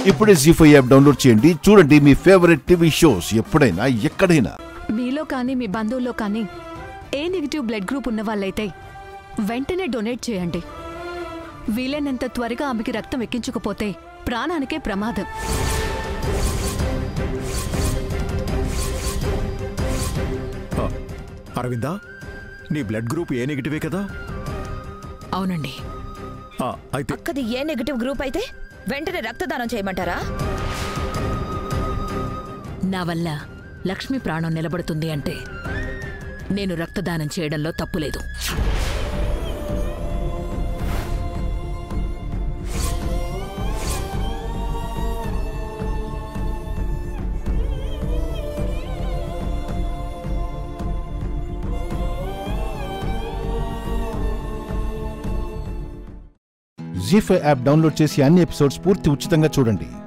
ఇప్పుడే G five app download చేయండి చూడండి మీ ఫేవరెట్ టీవీ షోస్ ఎప్పుడైనా ఎక్కడైనా మీలో కానీ మీ బంధువుల్లో కానీ ఏ నెగిటివ్ బ్లడ్ గ్రూప్ ఉన్న వాళ్ళైతే వెంటనే డొనేట్ చేయండి వీలైనంత త్వరగా ఆమెకి రక్తం ఎక్కించకపోతే ప్రాణానికే ప్రమాదం ఆ, అరవిందా నీ బ్లడ్ గ్రూప్ ఏ నెగిటివే కదా అవునండి ఆ, అయితే అక్కది ఏ నెగటివ్ గ్రూప్ అయితే వెంటనే రక్తదానం చేయమంటారా నా వల్ల లక్ష్మి ప్రాణం నిలబడుతుంది అంటే నేను రక్తదానం చేయడంలో తప్పులేదు జీ ఫైవ్ యాప్ డౌన్లోడ్ చేసి అన్ని ఎపిసోడ్స్ పూర్తి ఉచితంగా చూడండి